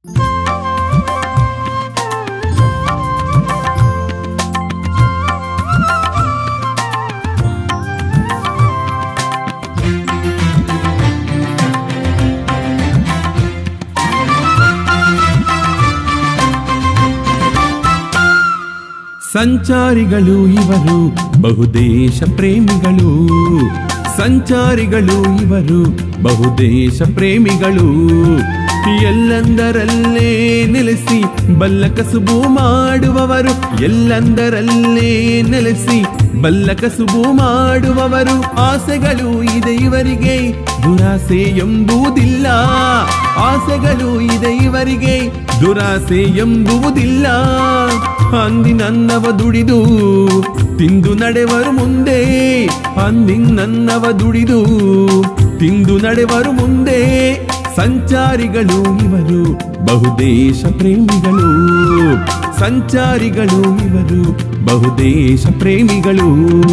ಸಂಚಾರಿಗಳು ಇವರು ಬಹುದೇಶ ಪ್ರೇಮಿಗಳು ಸಂಚಾರಿಗಳು ಇವರು ಬಹುದೇಶ ಪ್ರೇಮಿಗಳು ಎಲ್ಲಂದರಲ್ಲೇ ನೆಲೆಸಿ ಬಲ್ಲ ಕಸುಬು ಮಾಡುವವರು ಎಲ್ಲಂದರಲ್ಲೇ ನೆಲೆಸಿ ಬಲ್ಲ ಕಸುಬು ಮಾಡುವವರು ಆಸೆಗಳು ಇದೆ ಇವರಿಗೆ ದುರಾಸೆ ಎಂಬುದಿಲ್ಲ ಆಸೆಗಳು ಇದೆ ಇವರಿಗೆ ದುರಾಸೆ ಎಂಬುವುದಿಲ್ಲ ಅಂದಿನನ್ನವ ದುಡಿದು ತಿಂದು ನಡೆವರು ಮುಂದೆ ಅಂದಿನನ್ನವ ದುಡಿದು ತಿಂದು ನಡೆವರು ಮುಂದೆ ಸಂಚಾರಿಗಳು ಇವರು ಬಹುದೇಶ ಪ್ರೇಮಿಗಳು ಸಂಚಾರಿಗಳು ಇವರು ಬಹುದೇಶ ಪ್ರೇಮಿಗಳು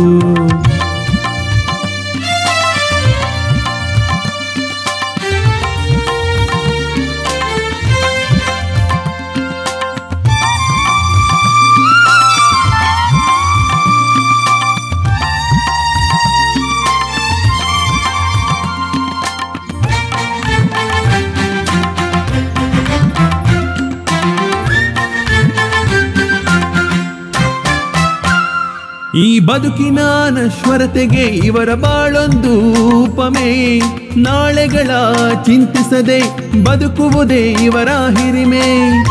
ಈ ಬದುಕಿನ ನಶ್ವರತೆಗೆ ಇವರ ಬಾಳೊಂದು ಉಪಮೆ ನಾಳೆಗಳ ಚಿಂತಿಸದೆ ಬದುಕುವುದೇ ಇವರ ಹಿರಿಮೆ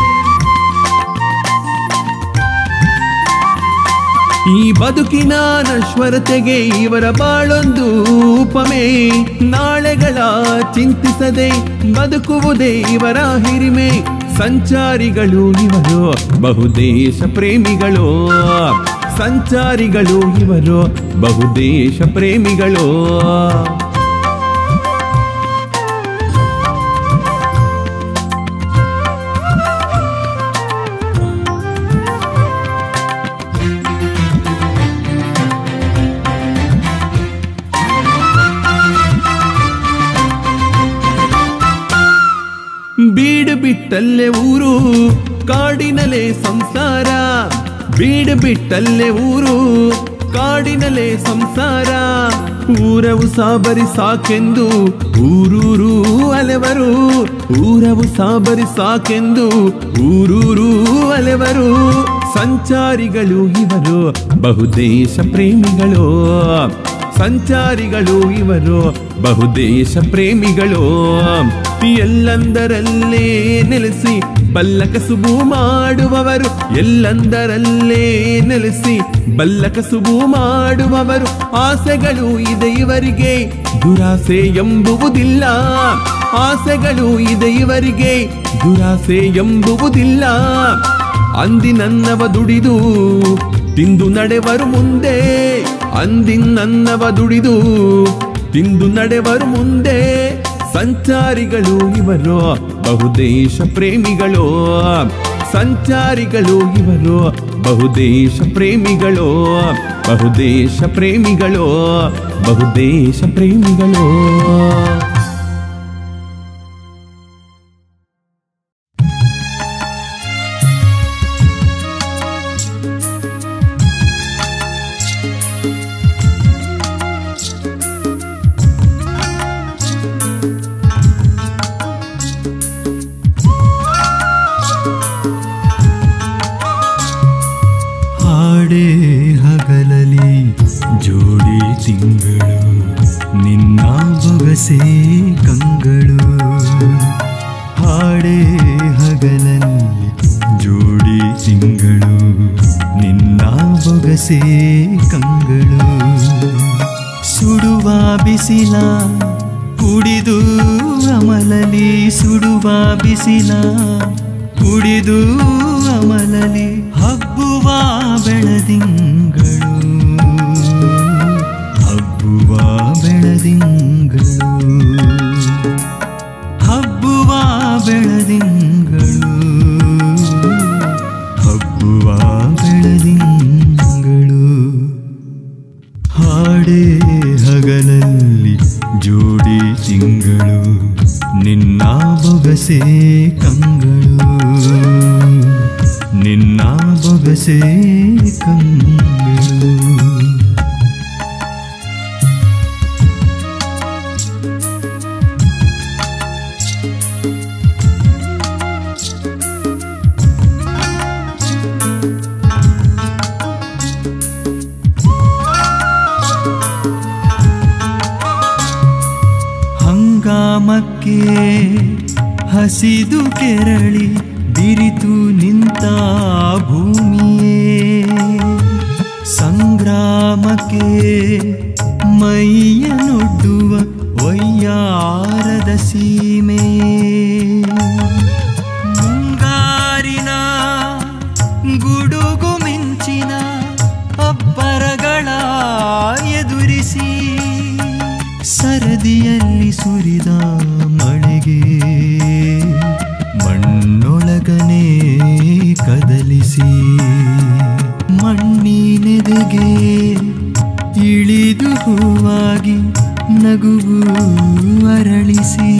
ಈ ಬದುಕಿನ ನಶ್ವರತೆಗೆ ಇವರ ಬಾಳೊಂದು ಉಪಮೆ ನಾಳೆಗಳ ಚಿಂತಿಸದೆ ಬದುಕುವುದೇ ಇವರ ಹಿರಿಮೆ ಸಂಚಾರಿಗಳು ಇವರು ಬಹುದೇಶ ಪ್ರೇಮಿಗಳು ಸಂಚಾರಿಗಳು ಇವರು ಬಹುದೇಶ ಪ್ರೇಮಿಗಳು ಬೀಡು ಬಿಟ್ಟಲ್ಲೇ ಊರು ಕಾಡಿನಲ್ಲೇ ಸಂಸಾರ ಬೀಡು ಬಿಟ್ಟಲ್ಲೇ ಊರು ಕಾಡಿನಲ್ಲೇ ಸಂಸಾರ ಊರವು ಸಾಬರಿ ಸಾಕೆಂದು ಊರೂರು ಅಲೆವರು ಊರವು ಸಾಬರಿ ಸಾಕೆಂದು ಊರೂರು ಅಲೆವರು ಸಂಚಾರಿಗಳು ಇವರು ಬಹುದೇಶ ಪ್ರೇಮಿಗಳು ಸಂಚಾರಿಗಳು ಇವರು ಬಹುದೇಶ ಪ್ರೇಮಿಗಳು ಎಲ್ಲಂದರಲ್ಲೇ ನೆಲೆಸಿ ಬಲ್ಲ ಕಸುಬು ಮಾಡುವವರು ಎಲ್ಲಂದರಲ್ಲೇ ನೆಲೆಸಿ ಬಲ್ಲ ಕಸುಬು ಮಾಡುವವರು ಆಸೆಗಳು ಇದೆ ಇವರಿಗೆ ದುರಾಸೆ ಎಂಬುವುದಿಲ್ಲ ಆಸೆಗಳು ಇದೆ ಇವರಿಗೆ ದುರಾಸೆ ಎಂಬುವುದಿಲ್ಲ ಅಂದಿನನ್ನವ ದುಡಿದು ತಿಂದು ನಡೆವರು ಮುಂದೆ ಅಂದಿನನ್ನವ ದುಡಿದು ತಿಂದು ನಡೆವರು ಮುಂದೆ ಸಂಚಾರಿಗಳು ಇವರು ಬಹುದೇಶ ಪ್ರೇಮಿಗಳು ಸಂಚಾರಿಗಳು ಇವರು ಬಹುದೇಶ ಪ್ರೇಮಿಗಳು ಬಹುದೇಶ ಪ್ರೇಮಿಗಳು ಬಹುದೇಶ ಪ್ರೇಮಿಗಳು ಹಾಡೇ ಹಗಲಲಿ ಜೋಡಿ ತಿಂಗಳು ನಿನ್ನ ಬೊಗಸೆ ಕಂಗಳು ಹಾಡೇ ಹಗಲಲ್ಲಿ ಜೋಡಿ ತಿಂಗಳು ನಿನ್ನ ಬೊಗಸೆ ಕಂಗಳು ಸುಡುವ ಬಿಸಿಲ ಕುಡಿದು ಅಮಲಲಿ ಸುಡುವ ಬಿಸಿಲ ಕುಡಿದು ಅಮಲಲಿ ಹಬ್ಬುವ ಬೆಳದಿಂಗಳು ಹಬ್ಬುವ ಬೆಳದಿಂಗಳು ಹಬ್ಬುವ ಬೆಳದಿಂಗಳು ಹಬ್ಬುವ ಬೆಳದಿಂಗಳು ಹಾಡೇ ಹಗಲಲ್ಲಿ ಜೋಡಿ ತಿಂಗಳು ನಿನ್ನ ಬೊಗಸೆ ಕಂಗಳು ಬೊಗಸೆ ಕಂಗಳು ಹಂಗಾಮಕ್ಕೆ ಹಸಿದು ಕೆರಳಿ ಬಿರಿತು ನಿಂತ ಭೂಮಿಯೇ ಸಂಗ್ರಾಮಕ್ಕೆ ಮೈಯನೊಡ್ಡುವ ವಯ್ಯಾರದ ಸೀಮೆಯೇ ಮುಂಗಾರಿನ ಗುಡುಗು ಮಿಂಚಿನ ಅಬ್ಬರಗಳ ಎದುರಿಸಿ ಸರದಿಯಲ್ಲಿ ಸುರಿದ ಮಳೆಗೆ ಮಣ್ಣೊಳಗನೆ ಕದಲಿಸಿ ಮಣ್ಣಿನೆದೆಗೆ ಇಳಿದು ಹೂವಾಗಿ ನಗುವು ಅರಳಿಸಿ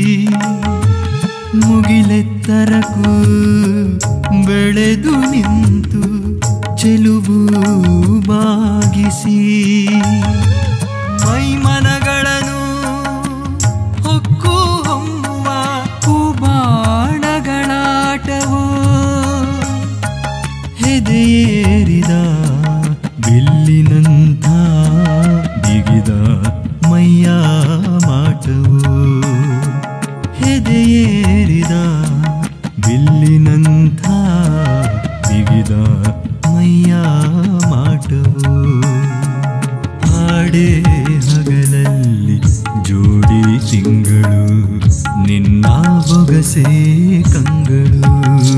ಮುಗಿಲೆತ್ತರಕ್ಕೂ ಬೆಳೆದು ನಿಂತು ಚೆಲುವು ಬಾಗಿಸಿ ಮೈಮನಗಳನ್ನು ಹೊಕ್ಕು ಹೊಮ್ಮುವ ಹೂಬಾಣಗಳಾಟವೋ ಹೆದೆಯೇರಿದ ಬಿಲ್ಲಿನಂಥ ಬಿಗಿದ ಮೈಯ ಮಾಟವೋ ಹೆದೆಯೇರಿದ ಬಿಲ್ಲಿನಂಥ ಬಿಗಿದ ಮೈಯ ಮಾಟವೋ ಹಾಡೇ ಹಗಲಲ್ಲಿ ಜೋಡಿ ತಿಂಗಳು ನಿನ್ನ ಬೊಗಸೆ ಕಂಗಳು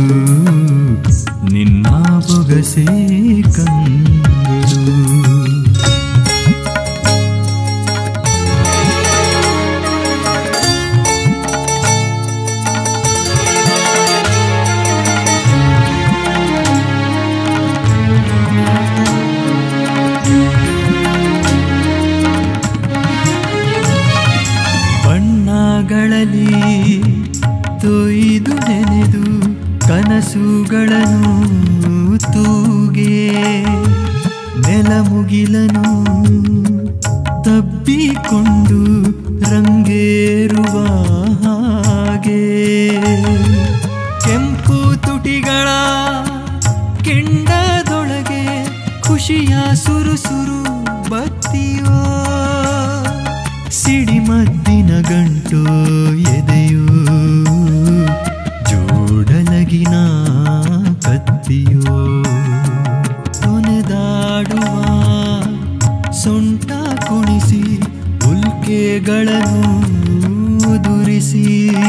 ನಿನ್ನ ಬೊಗಸೆ ಕಂಗಳು ಬಣ್ಣಗಳಲ್ಲಿ ತೊಯ್ದು ನೆನೆದು ಕನಸುಗಳನ್ನು ತೂಗೆ ನೆಲ ಮುಗಿಲನು ತಬ್ಬಿಕೊಂಡು ರಂಗೇರುವ ಹಾಗೆ ಕೆಂಪು ತುಟಿಗಳ ಕೆಂಡದೊಳಗೆ ಖುಷಿಯ ಸುರುಸುರು ಬತ್ತಿಯೋ ಸಿಡಿಮದ್ದಿನ ಗಂಟು ಎದೆಯೋ ಜೋಡಲಗಿನ ಕತ್ತಿಯೋ ತೊನೆದಾಡುವ ಸೊಂಟ ಕುಣಿಸಿ ಉಲ್ಕೆಗಳನ್ನು ದುರಿಸಿ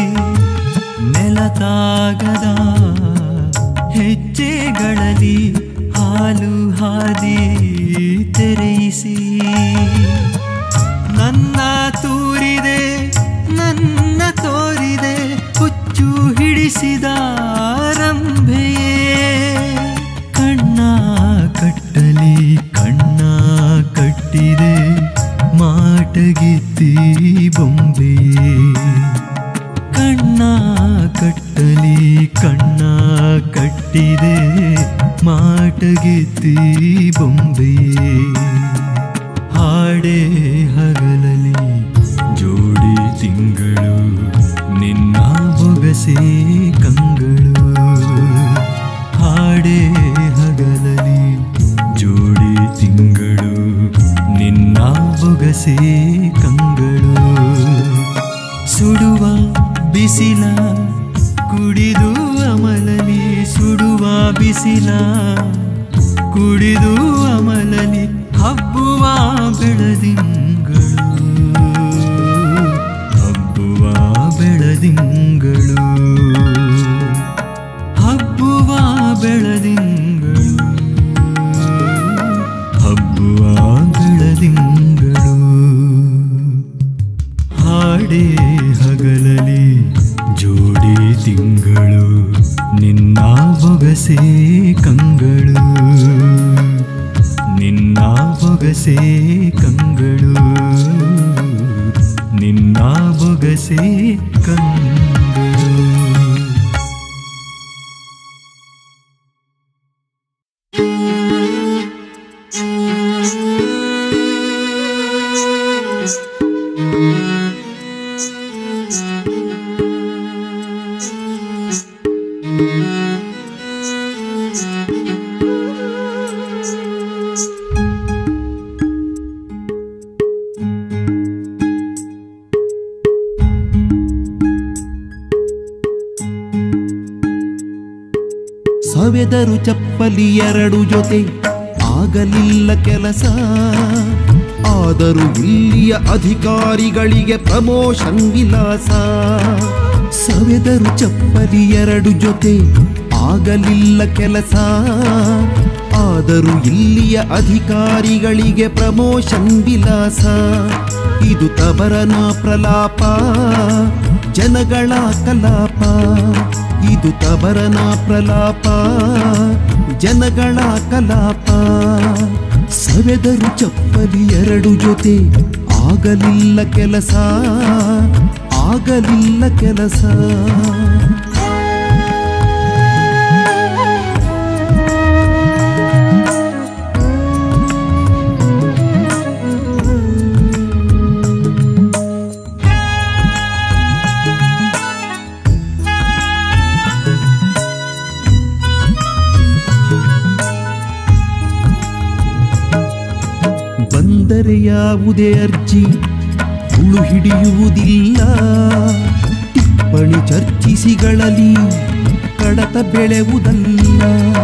ನೆಲತಾಗದ ಹೆಜ್ಜೆಗಳಲ್ಲಿ ಹಾಲು ಹಾದಿ ತೆರೆಯಿಸಿ ನನ್ನ ತೂರಿದೆ ನನ್ನ ತೋರಿದೆ ಹುಚ್ಚು ಹಿಡಿಸಿದ ರಂಭೆಯೇ ಕಣ್ಣ ಕಟ್ಟಲಿ ಕಣ್ಣ ಕಟ್ಟಿದೆ ಮಾಟಗಿತ್ತಿ ಬೊಂಬೆಯೇ ಕಣ್ಣ ಕಟ್ಟಲಿ ಕಣ್ಣ ಕಟ್ಟಿದೆ ಮಾಟಗಿತ್ತಿ ಬೊಂಬೆಯೇ ಹಾಡೇ ಹಗಲಲಿ ಜೋಡಿ ತಿಂಗಳು ನಿನ್ನ ಬೊಗಸೆ ಕಂಗಳು ಹಾಡೇ ಹಗಲಲಿ ಜೋಡಿ ತಿಂಗಳು ನಿನ್ನ ಬೊಗಸೆ ಕಂಗಳು ಸುಡುವ ಬಿಸಿಲ ಕುಡಿದು ಅಮಲಲಿ ಸುಡುವ ಬಿಸಿಲ ಕುಡಿದು ಅಮಲಲಿ ಹಬ್ಬುವ ಬೆಳದಿಂಗಳು ಹಬ್ಬುವ ಬೆಳದಿಂಗಳು ಹಬ್ಬುವ ಬೆಳದಿಂಗಳು ಹಬ್ಬುವ ಬೆಳದಿಂಗಳು ಹಾಡೇ ಹಗಲಲಿ ಜೋಡಿ ತಿಂಗಳು ನಿನ್ನ ಬೊಗಸೆ ಕಂಗಳು ನಿನ್ನ ಬೊಗಸೆ ಕಂಗಳು ನಿನ್ನ ಬೊಗಸೆ ಕಂಗಳು ಸವೆದರು ಚಪ್ಪಲಿ ಎರಡು ಜೊತೆ ಆಗಲಿಲ್ಲ ಕೆಲಸ ಆದರೂ ಇಲ್ಲಿಯ ಅಧಿಕಾರಿಗಳಿಗೆ ಪ್ರಮೋಷನ್ ವಿಲಾಸ ಸವೆದರು ಚಪ್ಪಲಿ ಎರಡು ಜೊತೆ ಆಗಲಿಲ್ಲ ಕೆಲಸ ಆದರೂ ಇಲ್ಲಿಯ ಅಧಿಕಾರಿಗಳಿಗೆ ಪ್ರಮೋಷನ್ ವಿಲಾಸ ಇದು ತಬರನ ಪ್ರಲಾಪ ಜನಗಳ ಕಲಾಪ ಇದು ತಬರನ ಪ್ರಲಾಪ ಜನಗಳ ಕಲಾಪ ಸವೆದರು ಚಪ್ಪಲಿ ಎರಡು ಜೊತೆ ಆಗಲಿಲ್ಲ ಕೆಲಸ ಆಗಲಿಲ್ಲ ಕೆಲಸ ಬಂದರೆ ಯಾವುದೇ ಅರ್ಜಿ ಹುಳು ಹಿಡಿಯುವುದಿಲ್ಲ ಟಿಪ್ಪಣಿ ಚರ್ಚಿಸಿಗಳಲ್ಲಿ ಕಡತ ಬೆಳೆಯುವುದಲ್ಲ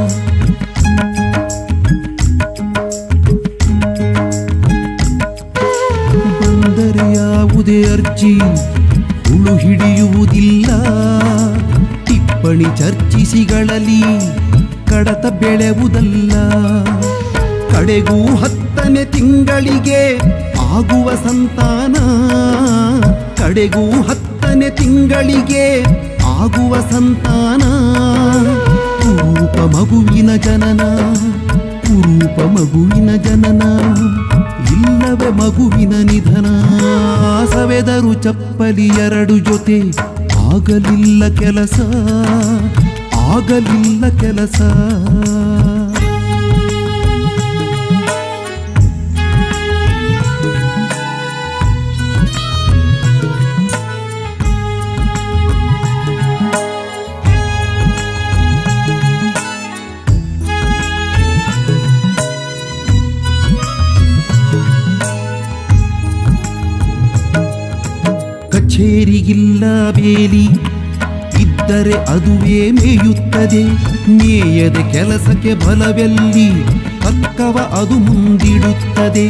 ಬಂದರೆ ಯಾವುದೇ ಅರ್ಜಿ ಹುಳು ಹಿಡಿಯುವುದಿಲ್ಲ ಟಿಪ್ಪಣಿ ಚರ್ಚಿಸಿಗಳಲ್ಲಿ ಕಡತ ಬೆಳೆಯುವುದಲ್ಲ ಕಡೆಗೂ ಹತ್ತನೇ ತಿಂಗಳಿಗೆ ಆಗುವ ಸಂತಾನ ಕಡೆಗೂ ಹತ್ತನೇ ತಿಂಗಳಿಗೆ ಆಗುವ ಸಂತಾನ ಕುರೂಪ ಮಗುವಿನ ಜನನ ಕುರೂಪ ಮಗುವಿನ ಜನನ ಇಲ್ಲವೇ ಮಗುವಿನ ನಿಧನ ಸವೆದರು ಚಪ್ಪಲಿ ಎರಡು ಜೊತೆ ಆಗಲಿಲ್ಲ ಕೆಲಸ ಆಗಲಿಲ್ಲ ಕೆಲಸ ಕಚೇರಿಗಿಲ್ಲ ಬೇಲಿ ಇದ್ದರೆ ಅದುವೇ ಮೇಯುತ್ತದೆ ಮೇಯದ ಕೆಲಸಕ್ಕೆ ಬಲವೆಲ್ಲಿ ಪಕ್ಕವ ಅದು ಮುಂದಿಡುತ್ತದೆ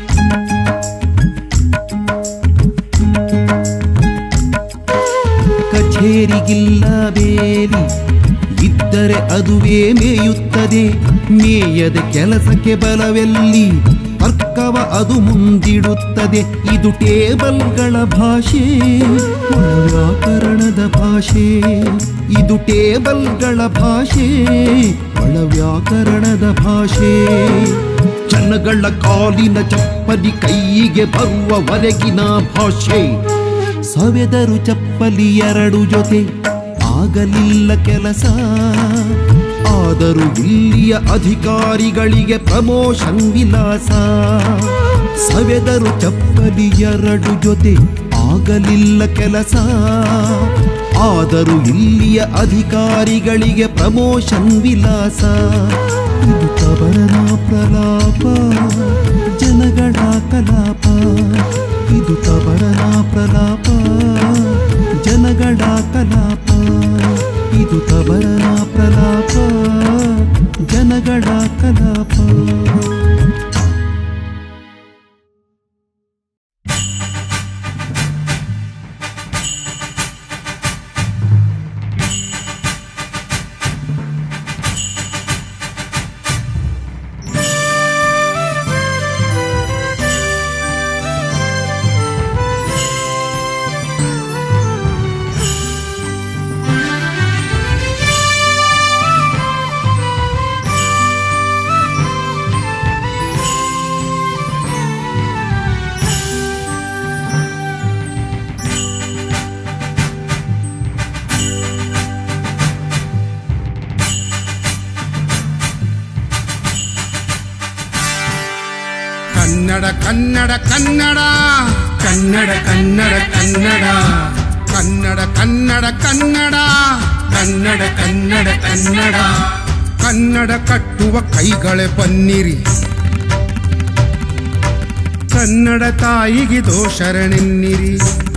ಕಚೇರಿಗಿಲ್ಲ ಬೇಲಿ ಇದ್ದರೆ ಅದುವೇ ಮೇಯುತ್ತದೆ ಮೇಯದ ಕೆಲಸಕ್ಕೆ ಬಲವೆಲ್ಲಿ ತರ್ಕವ ಅದು ಮುಂದಿಡುತ್ತದೆ ಇದು ಟೇಬಲ್ಗಳ ಭಾಷೆ ಒಳ ವ್ಯಾಕರಣದ ಭಾಷೆ ಇದು ಟೇಬಲ್ಗಳ ಭಾಷೆ ಒಳ ವ್ಯಾಕರಣದ ಭಾಷೆ ಜನಗಳ ಕಾಲಿನ ಚಪ್ಪಲಿ ಕೈಗೆ ಬರುವವರೆಗಿನ ಭಾಷೆ ಸವೆದರು ಚಪ್ಪಲಿ ಎರಡು ಜೊತೆ ಆಗಲಿಲ್ಲ ಕೆಲಸ ಆದರೂ ಇಲ್ಲಿಯ ಅಧಿಕಾರಿಗಳಿಗೆ ಪ್ರಮೋಷನ್ ವಿಲಾಸ ಸವೆದರು ಚಪ್ಪಲಿ ಎರಡು ಜೊತೆ ಆಗಲಿಲ್ಲ ಕೆಲಸ ಆದರೂ ಇಲ್ಲಿಯ ಅಧಿಕಾರಿಗಳಿಗೆ ಪ್ರಮೋಷನ್ ವಿಲಾಸ ಇದು ತವರನ ಪ್ರಲಾಪ ಜನಗಳ ಕಲಾಪ ಇದು ತವರನ ಪ್ರಲಾಪ ಜನಗಳ ಕಲಾಪ ಇದು ತವರನ ಪ್ರಲಾಪ ಜನಗಳ ಕಲಾಪ ಕನ್ನಡ ಕನ್ನಡ ಕನ್ನಡ ಕನ್ನಡ ಕನ್ನಡ ಕನ್ನಡ ಕನ್ನಡ ಕನ್ನಡ ಕನ್ನಡ ಕನ್ನಡ ಕನ್ನಡ ಕನ್ನಡ ಕನ್ನಡ ಕಟ್ಟುವ ಕೈಗಳೇ ಬನ್ನಿರಿ ಕನ್ನಡ ತಾಯಿಗಿದೋ ಶರಣೆನ್ನಿರಿ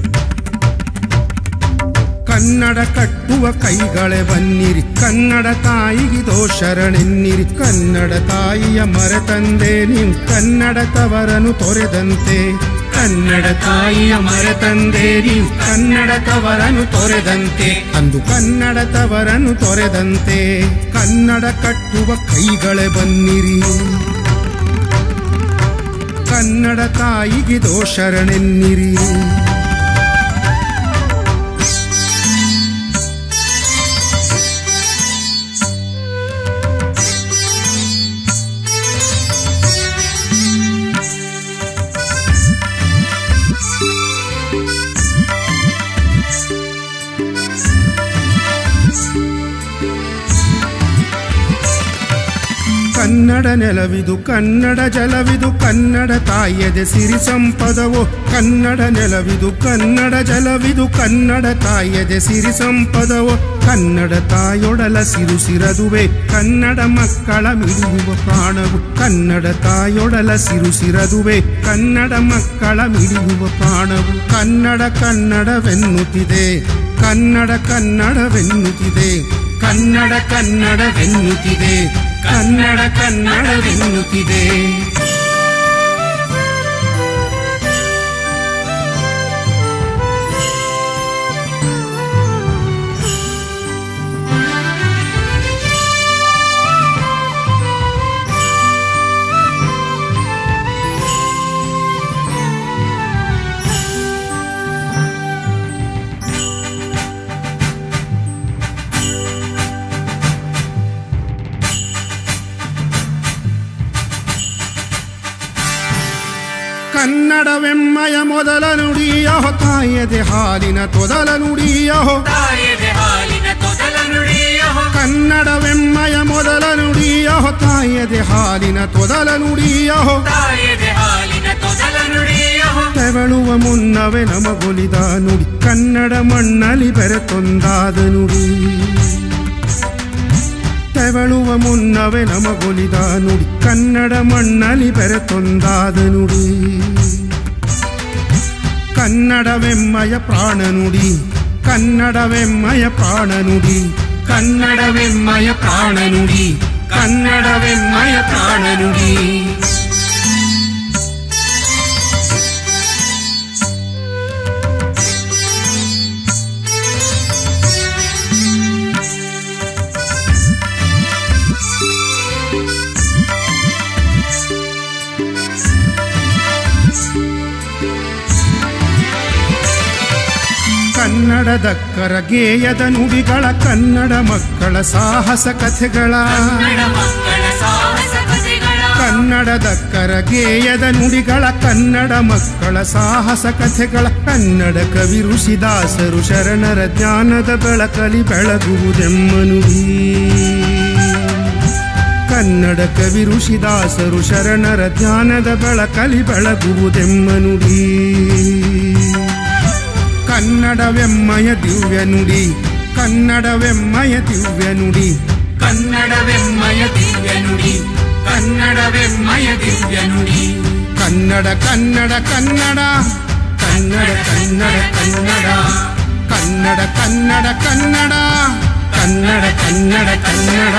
ಕನ್ನಡ ಕಟ್ಟುವ ಕೈಗಳೇ ಬನ್ನಿರಿ ಕನ್ನಡ ತಾಯಿಗಿದೋ ಶರಣೆನ್ನಿರಿ ಕನ್ನಡ ತಾಯಿಯ ಮರೆತಂದೆ ನೀವು ಕನ್ನಡ ತವರನು ತೊರೆದಂತೆ ಕನ್ನಡ ತಾಯಿಯ ಮರೆತಂದೆ ನೀವು ಕನ್ನಡ ತವರನು ತೊರೆದಂತೆ ಅಂದು ಕನ್ನಡ ತವರನು ತೊರೆದಂತೆ ಕನ್ನಡ ಕಟ್ಟುವ ಕೈಗಳೇ ಬನ್ನಿರಿ ಕನ್ನಡ ತಾಯಿಗಿದೋ ಶರಣೆನ್ನಿರಿ ಕನ್ನಡ ನೆಲವಿದು ಕನ್ನಡ ಜಲವಿದು ಕನ್ನಡ ತಾಯಿಯದೆ ಸಿರಿ ಸಂಪದವು ಕನ್ನಡ ನೆಲವಿದು ಕನ್ನಡ ಜಲವಿದು ಕನ್ನಡ ತಾಯಿಯದೆ ಸಿರಿ ಸಂಪದವು ಕನ್ನಡ ತಾಯೊಡಲ ಸಿರು ಸಿರದುವೆ ಕನ್ನಡ ಮಕ್ಕಳ ಮಿಡಿಯುವ ಪ್ರಾಣವು ಕನ್ನಡ ತಾಯೊಡಲ ಸಿರು ಸಿರದುವೆ ಕನ್ನಡ ಮಕ್ಕಳ ಮಿಡಿಯುವ ಪ್ರಾಣವು ಕನ್ನಡ ಕನ್ನಡವೆನ್ನುತ್ತಿದೆ ಕನ್ನಡ ಕನ್ನಡವೆನ್ನುತ್ತಿದೆ ಕನ್ನಡ ಕನ್ನಡವೆನ್ನುತ್ತಿದೆ ಕನ್ನಡ ಕನ್ನಡವೆನ್ನುತ್ತಿದೆ ಕನ್ನಡವೆಮ್ಮಯ ಮೊದಲ ನುಡಿಯಹೋ ತಾಯದೆ ಹಾಲಿನ ತೊದಲ ನುಡಿಯಹೋ ತಾಯದೆ ಹಾಲಿನ ತೊದಲ ನುಡಿಯಹೋ ಕನ್ನಡವೆಮ್ಮಯ ಮೊದಲ ನುಡಿಯಹೋ ತಾಯದೆ ಹಾಲಿನ ತೊದಲ ನುಡಿಯಹೋ ತಾಯದೆ ಹಾಲಿನ ತೊದಲ ನುಡಿಯಹೋ ತೆವಳುವ ಮುನ್ನವೇ ನಮಗೊಲಿದ ನುಡಿ ಕನ್ನಡ ಮಣ್ಣಲ್ಲಿ ಬೆರೆತೊಂದಾದ ನುಡಿ ತೆವಳುವ ಮುನ್ನವೇ ನಮಗೊಲಿದ ನುಡಿ ಕನ್ನಡ ಮಣ್ಣಲ್ಲಿ ಬೆರೆತೊಂದಾದ ನುಡಿ ಕನ್ನಡವೆಮ್ಮಯ ಪ್ರಾಣ ನುಡಿ ಕನ್ನಡವೆಮ್ಮಯ ಪ್ರಾಣ ನುಡಿ ಕನ್ನಡವೆಮ್ಮಯ ಪ್ರಾಣ ನುಡಿ ಕನ್ನಡವೆಮ್ಮಯ ಪ್ರಾಣ ನುಡಿ ಕನ್ನಡದಕ್ಕರ ಗೇಯದ ನುಡಿಗಳ ಕನ್ನಡ ಮಕ್ಕಳ ಸಾಹಸ ಕಥೆಗಳ ಕನ್ನಡ ಮಕ್ಕಳ ಸಾಹಸ ಕಥೆಗಳ ಕನ್ನಡದಕ್ಕರ ಗೇಯದ ನುಡಿಗಳ ಕನ್ನಡ ಮಕ್ಕಳ ಸಾಹಸ ಕಥೆಗಳ ಕನ್ನಡ ಕವಿ ಋಷಿದಾಸರು ಶರಣರ ಜ್ಞಾನದ ಬೆಳಕಲಿ ಬೆಳಗುವುದೆಮ್ಮ ನುಡಿ ಕನ್ನಡ ಕವಿ ಋಷಿದಾಸರು ಶರಣರ ಜ್ಞಾನದ ಬೆಳಕಲಿ ಬೆಳಗುವುದೆಮ್ಮ ನುಡಿ ಕನ್ನಡವೆಮ್ಮಯ ದಿವ್ಯ ನುಡಿ ಕನ್ನಡವೆಮ್ಮಯ ದಿವ್ಯ ನುಡಿ ಕನ್ನಡವೆಮ್ಮಯ ದಿವ್ಯ ನುಡಿ ಕನ್ನಡವೆಮ್ಮಯ ದಿವ್ಯ ನುಡಿ ಕನ್ನಡ ಕನ್ನಡ ಕನ್ನಡ ಕನ್ನಡ ಕನ್ನಡ ಕನ್ನಡ ಕನ್ನಡ ಕನ್ನಡ ಕನ್ನಡ ಕನ್ನಡ ಕನ್ನಡ ಕನ್ನಡ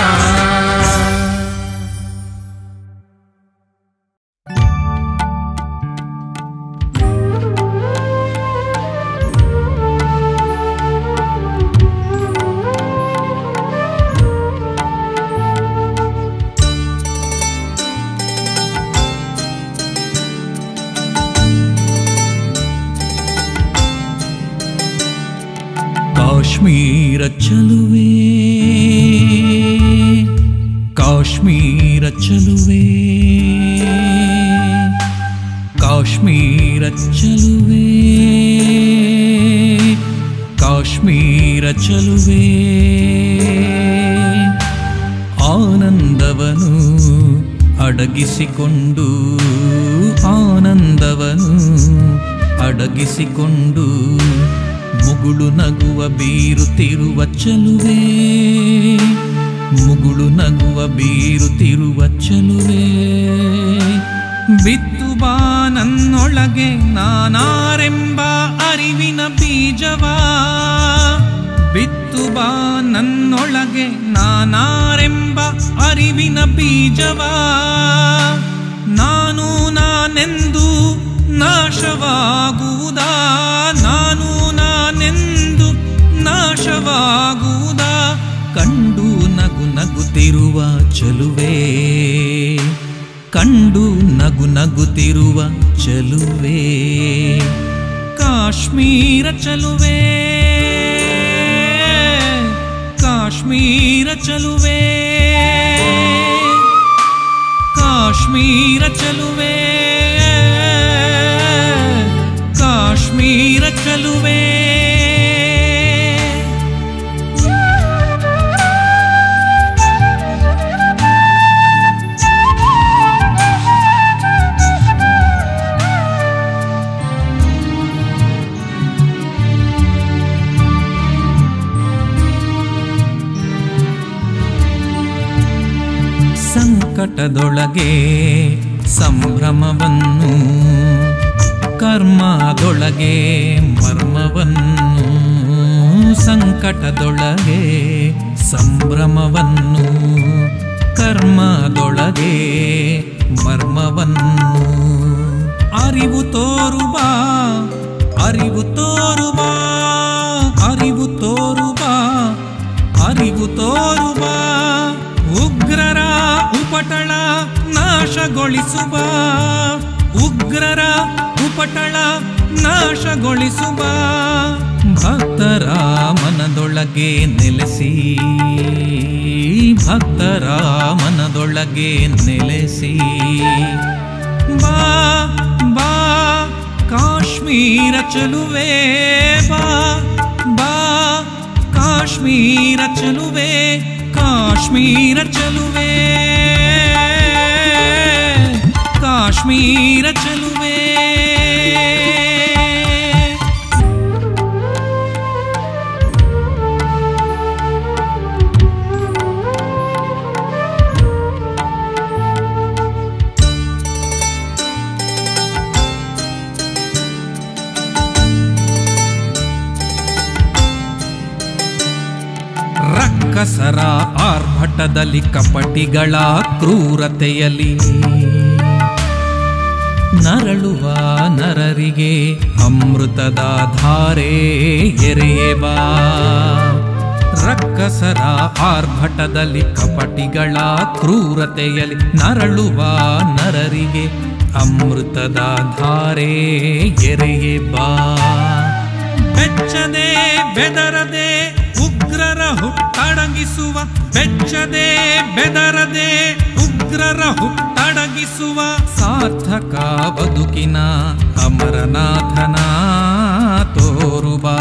ಕಾಶ್ಮೀರ ಚಲುವೆ ಕಾಶ್ಮೀರ ಚಲುವೆ ಕಾಶ್ಮೀರ ಚಲುವೆ ಕಾಶ್ಮೀರ ಚಲುವೆ ಆನಂದವನು ಅಡಗಿಸಿಕೊಂಡು ಆನಂದವನು ಅಡಗಿಸಿಕೊಂಡು ಮುಕ್ತ ಮುಗುಳು ನಗುವ ಬೀರುತ್ತಿರುವ ಚಲುವೆ ಮುಗುಳು ನಗುವ ಬೀರುತ್ತಿರುವ ಚಲುವೆ ಬಿತ್ತು ಬಾ ನನ್ನೊಳಗೆ ನಾನಾರೆಂಬ ಅರಿವಿನ ಬೀಜವಾ ಬಿತ್ತು ಬಾ ನನ್ನೊಳಗೆ ನಾನಾರೆಂಬ ಅರಿವಿನ ಬೀಜವಾ ನಾನು ನಾನೆಂದು ನಾಶವಾಗುವುದಾ ನಾನು ನಾನೆಂದು ನಾಶವಾಗುವುದಾ ಕಂಡು ನಗು ನಗುತ್ತಿರುವ ಚಲುವೆ ಕಂಡು ನಗು ನಗುತ್ತಿರುವ ಚಲುವೆ ಕಾಶ್ಮೀರ ಚಲುವೆ ಕಾಶ್ಮೀರ ಚಲುವೆ ಕಾಶ್ಮೀರ ಚಲುವೆ ಕಾಶ್ಮೀರ ಚಲುವೆ ಸಂಕಟದೊಳಗೆ ಸಂಭ್ರಮವನ್ನು ಕರ್ಮದೊಳಗೆ ಮರ್ಮವನ್ನು ಸಂಕಟದೊಳಗೆ ಸಂಭ್ರಮವನ್ನು ಕರ್ಮದೊಳಗೆ ಮರ್ಮವನ್ನು ಅರಿವು ತೋರುವ ಅರಿವು ತೋರುವ ಅರಿವು ತೋರುವ ಅರಿವು ತೋರುವ ಉಗ್ರರ ಉಪಟಳ ನಾಶಗೊಳಿಸುವ ಉಗ್ರರ ಉಪಟಳ ನಾಶಗೊಳಿಸುವ ಭಕ್ತರ ಮನದೊಳಗೆ ನೆಲೆಸಿ ಭಕ್ತರ ಮನದೊಳಗೆ ನೆಲೆಸಿ ಬಾ ಬಾ ಕಾಶ್ಮೀರ ಚಲುವೆ ಬಾ ಬಾ ಕಾಶ್ಮೀರ ಚಲುವೆ ಕಾಶ್ಮೀರ ಚಲುವೆ ಕಾಶ್ಮೀರ ಚಲುವೆ ರಕ್ಕಸರ ಆರ್ಭಟದಲ್ಲಿ ಕಪಟಿಗಳ ಕ್ರೂರತೆಯಲ್ಲಿ ನರಳುವ ನರರಿಗೆ ಅಮೃತದ ಧಾರೆ ಎರೆಯಬಾ ರಕ್ಕಸರ ಆರ್ಭಟದಲ್ಲಿ ಕಪಟಿಗಳ ಕ್ರೂರತೆಯಲ್ಲಿ ನರಳುವ ನರರಿಗೆ ಅಮೃತದ ಧಾರೆ ಎರೆಯಬಾ ಬೆಚ್ಚದೆ ಬೆದರದೆ ಉಗ್ರರ ಹುಟ್ಟಡಗಿಸುವ ಬೆಚ್ಚದೆ ಬೆದರದೆ ಉಗ್ರರ ಹುಟ್ಟಡಗಿಸುವ ಸಾರ್ಥಕ ಬದುಕಿನ ಅಮರನಾಥನ ತೋರುಬಾ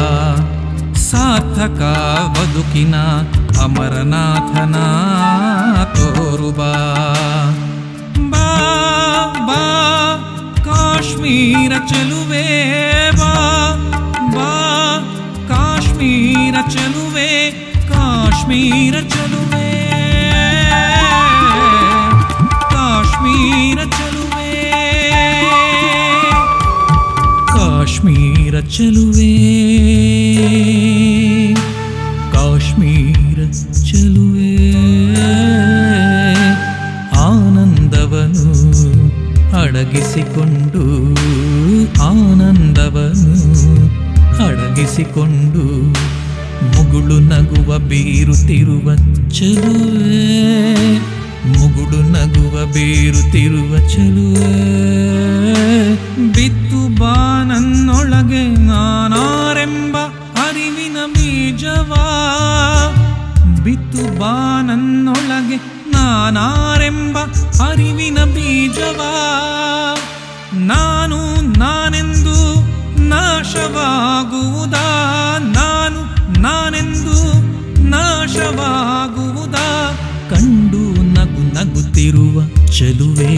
ಸಾರ್ಥಕ ಬದುಕಿನ ಅಮರನಾಥನ ತೋರುಬಾ ಬಾ ಬಾ ಕಾಶ್ಮೀರ ಚಲುವೆ ಬಾ ಬಾ ಕಾಶ್ಮೀರ ಚಲುವೆ ಕಾಶ್ಮೀರ ಚಲುವೆ ಕಾಶ್ಮೀರ ಚಲುವೆ ಕಾಶ್ಮೀರ ಚಲುವೆ ಕಾಶ್ಮೀರ ಚಲುವೆ ಆನಂದವನು ಅಡಗಿಸಿಕೊಂಡು ಆನಂದವನು ಅಡಗಿಸಿಕೊಂಡು ಮುಗುಳು ನಗುವ ಬೀರುತ್ತಿರುವ ಚಲುವೆ ಮುಗುಳು ನಗುವ ಬೀರುತ್ತಿರುವ ಚಲುವೆ ಬಿತ್ತು ಬಾ ನನ್ನೊಳಗೆ ನಾನಾರೆಂಬ ಅರಿವಿನ ಬೀಜವಾ ಬಿತ್ತು ಬಾ ನನ್ನೊಳಗೆ ನಾನಾರೆಂಬ ಅರಿವಿನ ಬೀಜವಾ ನಾನು ನಾನೆಂದು ನಾಶವಾಗುವುದಾ ನಾನು ನಾನೆಂದು ನಾಶವಾಗುವುದಾ ಕಂಡು ನಗು ನಗುತ್ತಿರುವ ಚಲುವೆ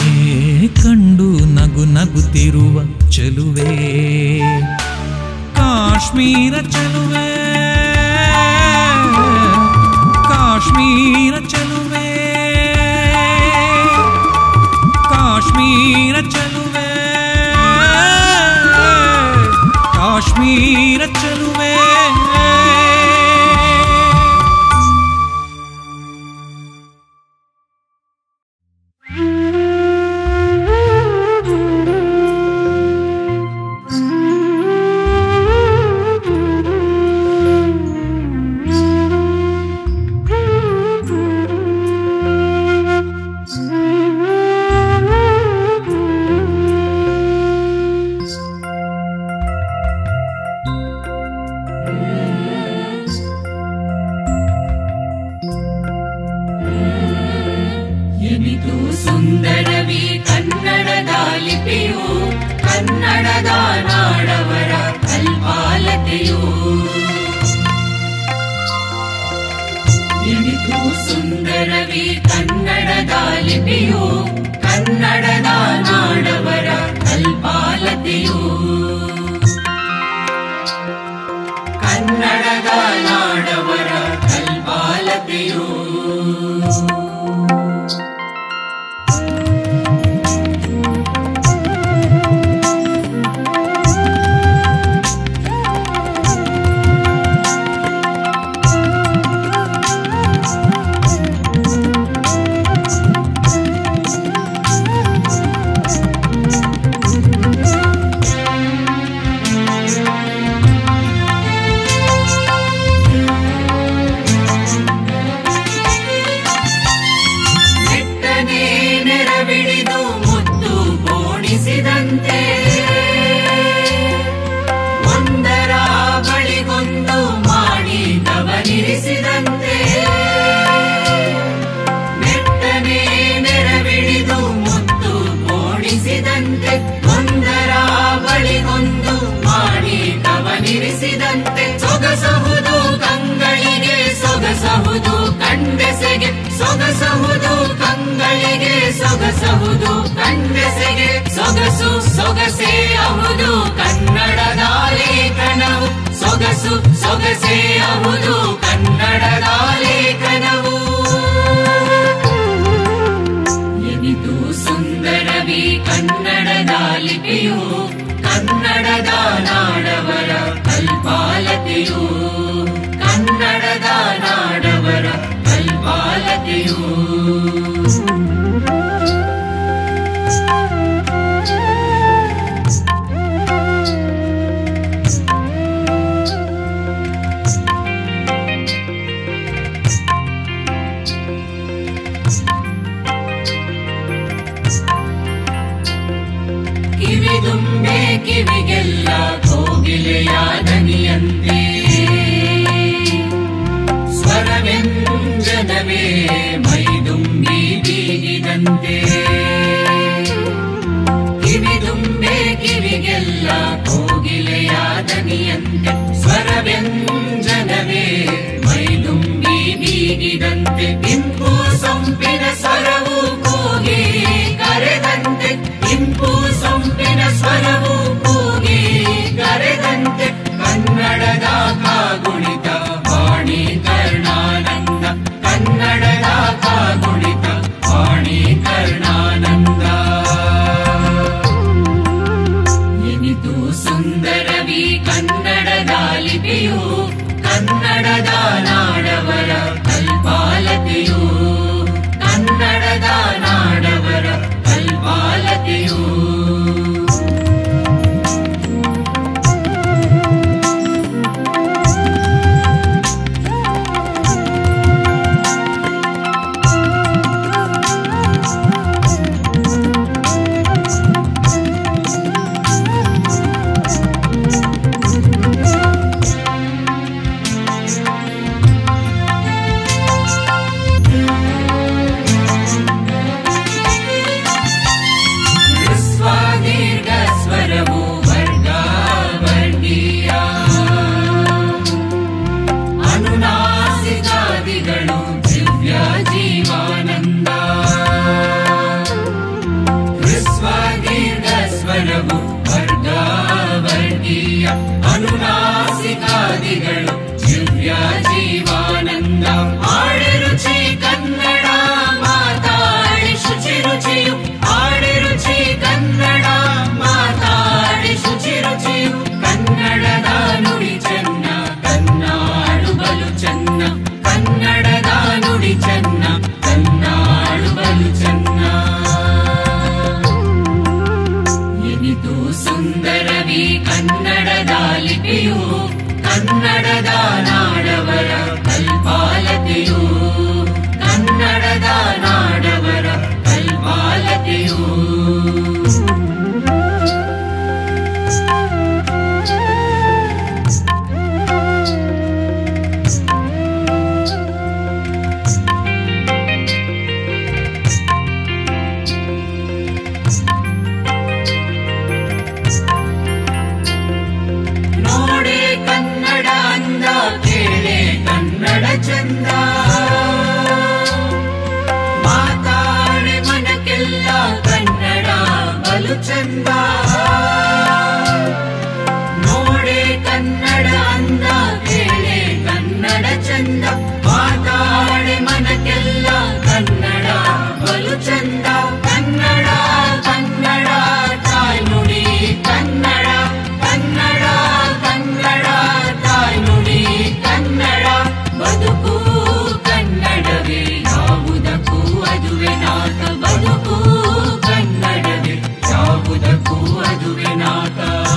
ಕಂಡು ನಗು ನಗುತ್ತಿರುವ ಚಲುವೆ ಕಾಶ್ಮೀರ ಚಲುವೆ ಕಾಶ್ಮೀರ ಚಲುವೆ ಕಾಶ್ಮೀರ ಚಲುವೆ ಕಾಶ್ಮೀರ ಚಲುವೆ ಎನಿತು ಸುಂದರವಿ ಕನ್ನಡದ ಲಿಪಿಯು ಕನ್ನಡದ ನಾಡವರ ಕಲ್ಪಾಲತೆಯು ಎನಿತು ಸುಂದರವಿ ಕನ್ನಡದ ಲಿಪಿಯು ಕನ್ನಡದ ನಾಡವರ ಕಲ್ಪಾಲತೆಯು ಕನ್ನಡದ ನಾಡವರ ಕಲ್ಪಾಲತೆಯು ನೆಟ್ಟನೆ ನೆರವಿಡಿದು ಮುತ್ತು ಪೋಣಿಸಿದಂತೆ ಒಂದರ ಬಳಿಗೊಂದು ಮಾಡಿ ತವನಿರಿಸಿದಂತೆ ನೆಟ್ಟನೆ ನೆರವಿಡಿದು ಮುತ್ತು ಪೋಣಿಸಿದಂತೆ ಒಂದರ ಬಳಿಗೊಂದು ಮಾಡಿ ತವನಿರಿಸಿದಂತೆ ಸೊಗಸಹುದು ಕಂಗಳಿಗೆ ಸೊಗಸಹುದು ಕಂಡೆಸೆಗೆ ಸೊಗಸಹುದು ಕಂಗಳಿಗೆ ಸೊಗಸಹುದು ಕಂಡೆಸೆಗೆ ಸೊಗಸು ಸೊಗಸೇ ಅಹುದು ಕನ್ನಡದ ಲೇಖನವು ಸೊಗಸು ಸೊಗಸೇ ಅಹುದು ಕನ್ನಡದ ಲೇಖನವು ಎನಿತು ಸುಂದರವಿ ಕನ್ನಡದ ಲಿಪಿಯು ಕನ್ನಡದ ನಾಡವರ ಕಲ್ಪಾಲತೆಯು ಕನ್ನಡದ ನಾಡವರ ಕಲ್ಪಾಲತೆಯು ಕಿವಿದುಂಬೆ ಕಿವಿಗೆಲ್ಲ ಕೋಗಿಲೆಯ ದನಿಯಂತೆ ಸ್ವರವ್ಯಂಜನವೇ ಮೈದುಂಬಿ ಬೀಗಿದಂತೆ ಕಿವಿದುಂಬೆ ಕಿವಿಗೆಲ್ಲ ಕೋಗಿಲೆಯ ದನಿಯಂತೆ ಸ್ವರವ್ಯಂಜನವೇ ಮೈದುಂಬಿ ಬೀಗಿದಂತೆ ಇಂಪು ಸೊಂಪಿನ ಸ್ವರವು ಕೂಗಿ ಕರೆದಂತೆ ಇಂಪು ಸೊಂಪಿನ ಸ್ವರವು ಕೂಗಿ ಕರೆದಂತೆ ಕನ್ನಡದ ಕಾಗುಣಿತ ವಾಣಿ ಕರ್ಣಾನಂದ ಕನ್ನಡದ ಕಾಗುಣಿತ ವಾಣಿ ಕರ್ಣಾನಂದ ಎನಿತು ಸುಂದರವಿ ಕನ್ನಡದ ಲಿಪಿಯು ಕನ್ನಡದ ನಾಡವರ ಕಲ್ಪಾಲತೆಯು ಮಾತಾಡೆ ಮನಕ್ಕೆಲ್ಲ ಕನ್ನಡ ಬಲು ಚಂದ ಕನ್ನಡ ಕನ್ನಡ ತಾಯ್ನುಡಿ ಕನ್ನಡ ಕನ್ನಡ ಕನ್ನಡ ತಾಯ್ನುಡಿ ಕನ್ನಡ ಬದುಕು ಕನ್ನಡವೇ ಯಾವುದಕ್ಕೂ ಅದುವೆ ನಾಟ ಬದುಕು ಕನ್ನಡವೇ ಯಾವುದಕ್ಕೂ ಅದುವೆ ನಾಟ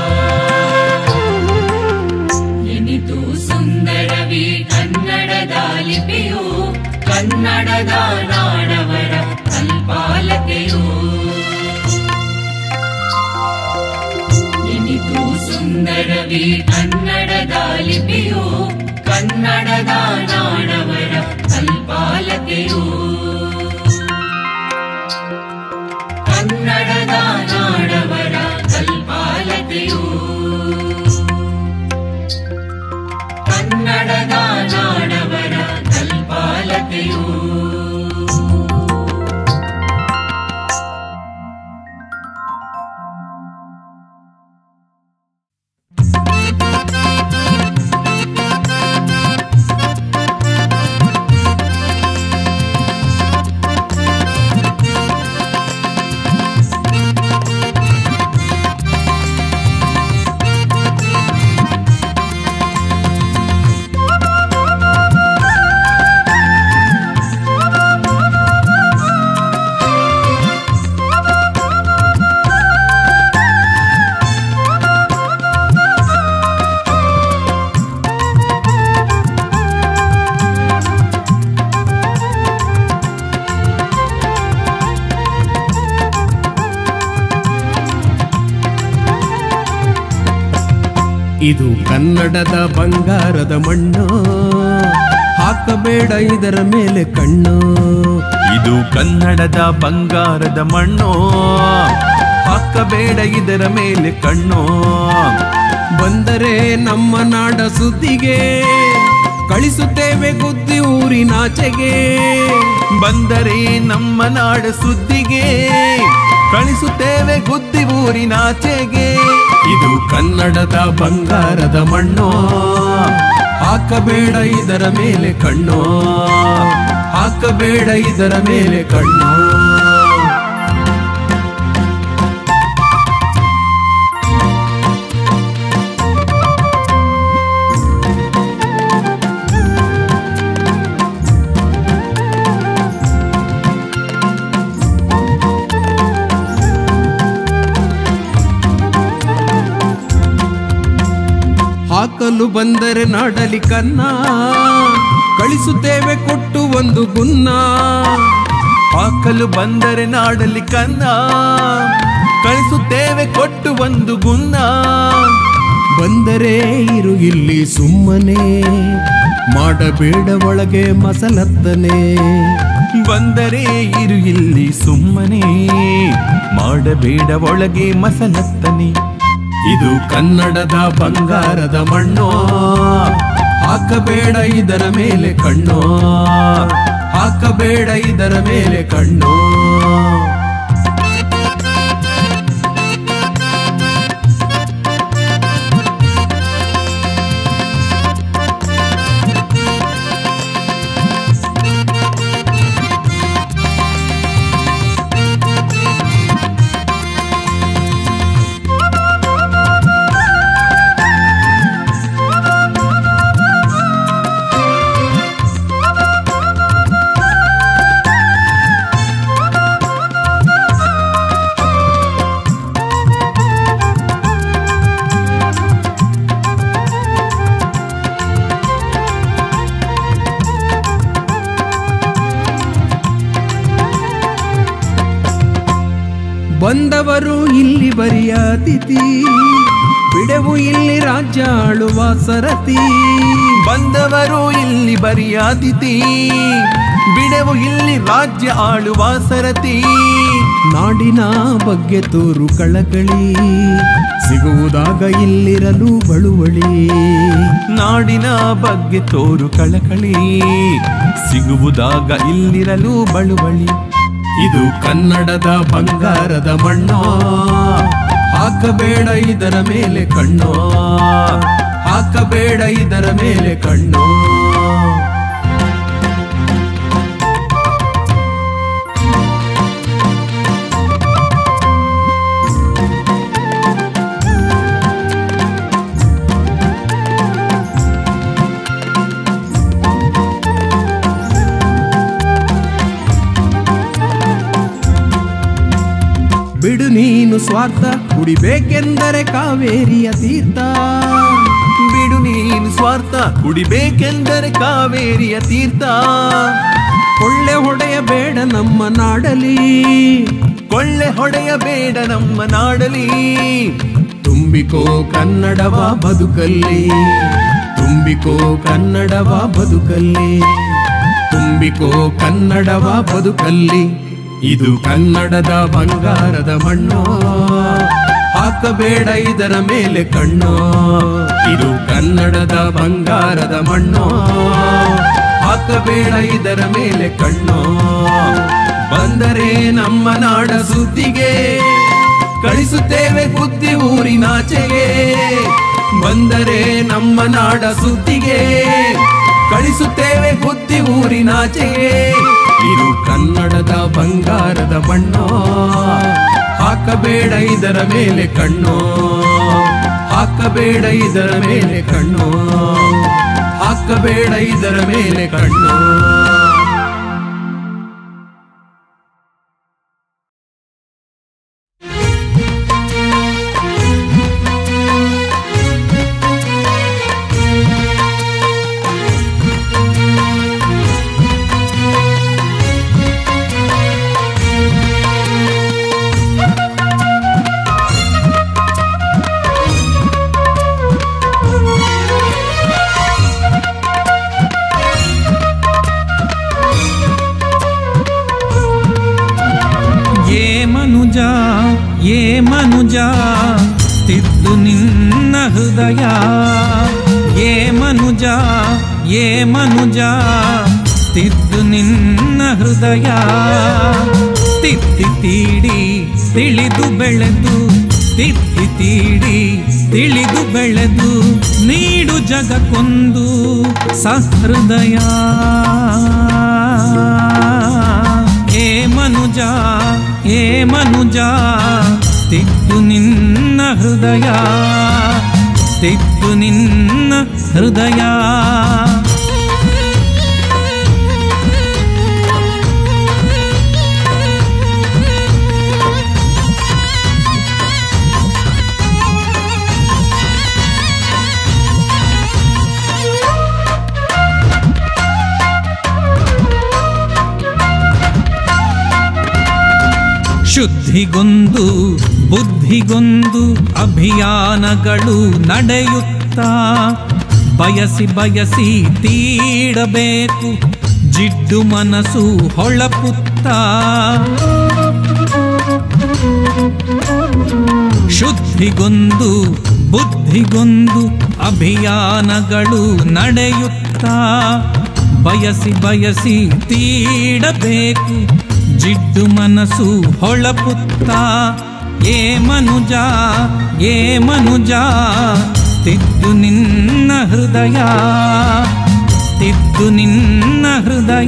ಎನಿತು ಸುಂದರವಿ ಕನ್ನಡದ ಲಿಪಿಯು ಕನ್ನಡದ ನಾಡವರ ಕಲ್ಪಾಲತೆಯು ಎನಿತು ಸುಂದರವಿ ಕನ್ನಡದ ಲಿಪಿಯು ಕನ್ನಡದ ನಾಡವರ ಕಲ್ಪಾಲತೆಯು ಕನ್ನಡದ ನಾಡವರ ಕಲ್ಪಾಲತೆಯು ಕನ್ನಡದ ನಾಡವರ ಕಲ್ಪಾಲತೆಯು ಇದು ಕನ್ನಡದ ಬಂಗಾರದ ಮಣ್ಣು ಹಾಕಬೇಡ ಇದರ ಮೇಲೆ ಕಣ್ಣು ಇದು ಕನ್ನಡದ ಬಂಗಾರದ ಮಣ್ಣು ಹಾಕಬೇಡ ಇದರ ಮೇಲೆ ಕಣ್ಣು ಬಂದರೆ ನಮ್ಮ ನಾಡ ಸುದ್ದಿಗೆ ಕಳಿಸುತ್ತೇವೆ ಗುದ್ದಿ ಊರಿನಾಚೆಗೆ ಬಂದರೆ ನಮ್ಮ ನಾಡ ಸುದ್ದಿಗೆ ಕಳಿಸುತ್ತೇವೆ ಗುದ್ದಿ ಊರಿನಾಚೆಗೆ ಇದು ಕನ್ನಡದ ಬಂಗಾರದ ಮಣ್ಣು ಹಾಕಬೇಡ ಇದರ ಮೇಲೆ ಕಣ್ಣು ಹಾಕಬೇಡ ಇದರ ಮೇಲೆ ಕಣ್ಣು ಹಾಕಲು ಬಂದರೆ ನಾಡಲಿ ಕನ್ನ ಕಳಿಸುತ್ತೇವೆ ಕೊಟ್ಟು ಒಂದು ಗುನ್ನ ಹಾಕಲು ಬಂದರೆ ನಾಡಲಿ ಕನ್ನ ಕಳಿಸುತ್ತೇವೆ ಕೊಟ್ಟು ಒಂದು ಗುನ್ನ ಬಂದರೆ ಇರು ಇಲ್ಲಿ ಸುಮ್ಮನೆ ಮಾಡಬೇಡ ಒಳಗೆ ಮಸಲತ್ತನೆ ಬಂದರೆ ಇರು ಇಲ್ಲಿ ಸುಮ್ಮನೆ ಮಾಡಬೇಡ ಒಳಗೆ ಮಸಲತ್ತನೆ ಇದು ಕನ್ನಡದ ಬಂಗಾರದ ಮಣ್ಣು ಹಾಕಬೇಡ ಇದರ ಮೇಲೆ ಕಣ್ಣು ಹಾಕಬೇಡ ಇದರ ಮೇಲೆ ಕಣ್ಣು ಬಂದವರು ಇಲ್ಲಿ ಬರಿಯ ಅತಿಥಿ ಬಿಡೆವು ಇಲ್ಲಿ ರಾಜ್ಯ ಆಳುವ ಸರತಿ ಬಂದವರು ಇಲ್ಲಿ ಬರಿಯ ಅತಿಥಿ ಬಿಡೆವು ಇಲ್ಲಿ ರಾಜ್ಯ ಆಳುವ ಸರತಿ ನಾಡಿನ ಬಗ್ಗೆ ತೋರು ಕಳಕಳಿ ಸಿಗುವುದಾಗ ಇಲ್ಲಿರಲು ಬಳುವಳಿ ನಾಡಿನ ಬಗ್ಗೆ ತೋರು ಕಳಕಳಿ ಸಿಗುವುದಾಗ ಇಲ್ಲಿರಲು ಬಳುವಳಿ ಇದು ಕನ್ನಡದ ಬಂಗಾರದ ಮಣ್ಣು ಹಾಕಬೇಡ ಇದರ ಮೇಲೆ ಕಣ್ಣು ಹಾಕಬೇಡ ಇದರ ಮೇಲೆ ಕಣ್ಣು ನೀನು ಸ್ವಾರ್ಥ ಕುಡಿಬೇಕೆಂದರೆ ಕಾವೇರಿಯ ತೀರ್ಥ ಬಿಡು ನೀನು ಸ್ವಾರ್ಥ ಕುಡಿಬೇಕೆಂದರೆ ಕಾವೇರಿಯ ತೀರ್ಥ ಕೊಳ್ಳೆ ಹೊಡೆಯಬೇಡ ನಮ್ಮ ನಾಡಲಿ ಕೊಳ್ಳೆ ಹೊಡೆಯಬೇಡ ನಮ್ಮ ನಾಡಲಿ ತುಂಬಿಕೋ ಕನ್ನಡವ ಬದುಕಲ್ಲಿ ತುಂಬಿಕೋ ಕನ್ನಡವ ಬದುಕಲ್ಲಿ ತುಂಬಿಕೋ ಕನ್ನಡವ ಬದುಕಲ್ಲಿ ಇದು ಕನ್ನಡದ ಬಂಗಾರದ ಮಣ್ಣು ಹಾಕಬೇಡ ಇದರ ಮೇಲೆ ಕಣ್ಣು ಇದು ಕನ್ನಡದ ಬಂಗಾರದ ಮಣ್ಣು ಹಾಕಬೇಡ ಇದರ ಮೇಲೆ ಕಣ್ಣು ಬಂದರೆ ನಮ್ಮ ನಾಡ ಸುದ್ದಿಗೆ ಕಳಿಸುತ್ತೇವೆ ಬುದ್ಧಿ ಊರಿನಾಚೆಗೆ ಬಂದರೆ ನಮ್ಮ ನಾಡ ಸುದ್ದಿಗೆ ಕಳಿಸುತ್ತೇವೆ ಬುದ್ಧಿ ಊರಿನಾಚೆಗೆ ಇದು ಕನ್ನಡದ ಬಂಗಾರದ ಮಣ್ಣು ಹಾಕಬೇಡ ಇದರ ಮೇಲೆ ಕಣ್ಣು ಹಾಕಬೇಡ ಇದರ ಮೇಲೆ ಕಣ್ಣು ಹಾಕಬೇಡ ಇದರ ಮೇಲೆ ಕಣ್ಣು ಏ ಮನುಜ ಏ ಮನುಜ ತಿದ್ದು ನಿನ್ನ ಹೃದಯ ಏ ಮನುಜ ಏ ಮನುಜ ತಿದ್ದು ನಿನ್ನ ಹೃದಯ ತಿತ್ತಿ ತೀಡಿ ತಿಳಿದು ಬೆಳೆದು ತಿತ್ತಿ ತೀಡಿ ತಿಳಿದು ಬೆಳೆದು ನೀಡು ಜಗಕ್ಕೊಂದು ಸಹೃದಯ ಏ ಮನುಜ ಏ ಮನುಜ ತಿದ್ದು ನಿನ್ನ ಹೃದಯ ತಿದ್ದು ನಿನ್ನ ಹೃದಯ ಶುದ್ಧಿಗೊಂದು ಬುದ್ಧಿಗೊಂದು ಅಭಿಯಾನಗಳು ನಡೆಯುತ್ತಾ ಬಯಸಿ ಬಯಸಿ ತೀಡಬೇಕು ಜಿಡ್ಡು ಮನಸ್ಸು ಹೊಳಪುತ್ತಾ ಶುದ್ಧಿಗೊಂದು ಬುದ್ಧಿಗೊಂದು ಅಭಿಯಾನಗಳು ನಡೆಯುತ್ತಾ ಬಯಸಿ ಬಯಸಿ ತೀಡಬೇಕು ಜಿಡ್ಡು ಮನಸ್ಸು ಹೊಳಪುತ್ತಾ ಏ ಮನುಜ ಏ ಮನುಜ ತಿದ್ದು ನಿನ್ನ ಹೃದಯ ತಿದ್ದು ನಿನ್ನ ಹೃದಯ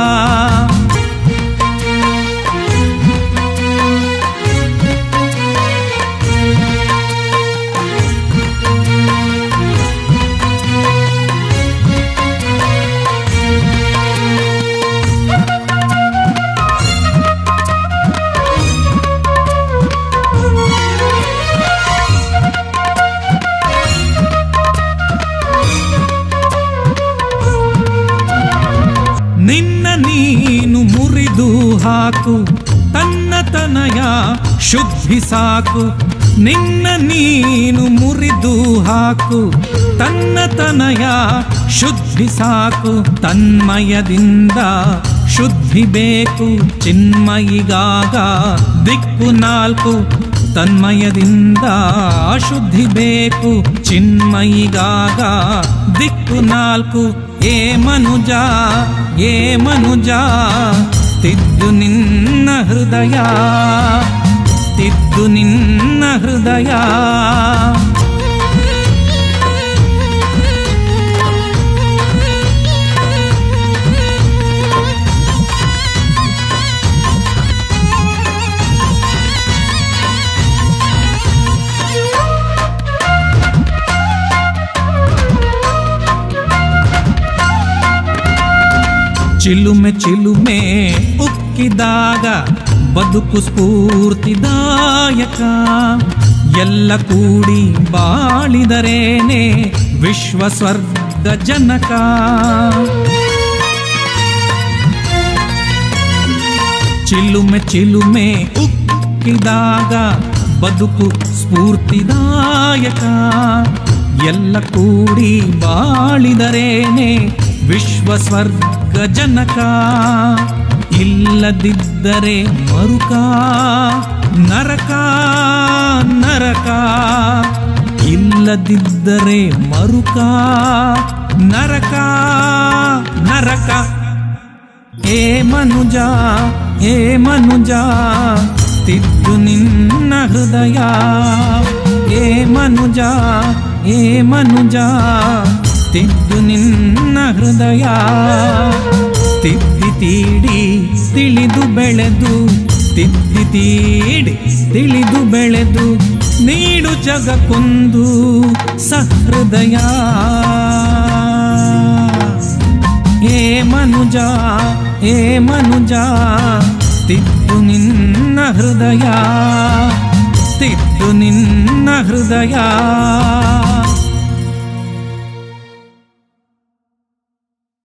ನಿನ್ನ ನೀನು ಮುರಿದು ಹಾಕು ತನ್ನತನಯ ಶುದ್ಧಿ ಸಾಕು ನಿನ್ನ ನೀನು ಮುರಿದು ಹಾಕು ತನ್ನತನಯ ಶುದ್ಧಿ ಸಾಕು ತನ್ಮಯದಿಂದ ಶುದ್ಧಿ ಬೇಕು ಚಿನ್ಮಯಿಗಾಗ ದಿಕ್ಕು ನಾಲ್ಕು ತನ್ಮಯದಿಂದ ಶುದ್ಧಿ ಬೇಕು ಚಿನ್ಮಯಿಗಾಗ ದಿಕ್ಕು ನಾಲ್ಕು ಏ ಮನುಜ ಏ ಮನುಜ ತಿದ್ದು ನಿನ್ನ ಹೃದಯ ತಿದ್ದು ನಿನ್ನ ಹೃದಯ ಚಿಲುಮೆ ಚಿಲುಮೆ ಉಕ್ಕಿದಾಗ ಬದುಕು ಸ್ಫೂರ್ತಿದಾಯಕ ಎಲ್ಲ ಕೂಡಿ ಬಾಳಿದರೇನೆ ವಿಶ್ವ ಸ್ವರ್ಗ ಜನಕ ಚಿಲುಮೆ ಚಿಲುಮೆ ಉಕ್ಕಿದಾಗ ಬದುಕು ಸ್ಫೂರ್ತಿದಾಯಕ ಎಲ್ಲ ಕೂಡಿ ಬಾಳಿದರೇನೆ ವಿಶ್ವ ಸ್ವರ್ಗ ಜನಕ ಇಲ್ಲದಿದ್ದರೆ ಮರುಕ ನರಕ ನರಕ ಇಲ್ಲದಿದ್ದರೆ ಮರುಕ ನರಕ ನರಕ ಏ ಮನುಜ ಏ ಮನುಜ ತಿದ್ದು ನಿನ್ನ ಹೃದಯ ಏ ಮನುಜ ಏ ಮನುಜ ತಿದ್ದು ನಿನ್ನ ಹೃದಯ ತಿದ್ದಿ ತೀಡಿ ತಿಳಿದು ಬೆಳೆದು ತಿದ್ದಿ ತೀಡಿ ತಿಳಿದು ಬೆಳೆದು ನೀಡು ಜಗಕ್ಕೊಂದು ಸಹೃದಯ ಏ ಮನುಜ ಏ ಮನುಜ ತಿದ್ದು ನಿನ್ನ ಹೃದಯ ತಿದ್ದು ನಿನ್ನ ಹೃದಯ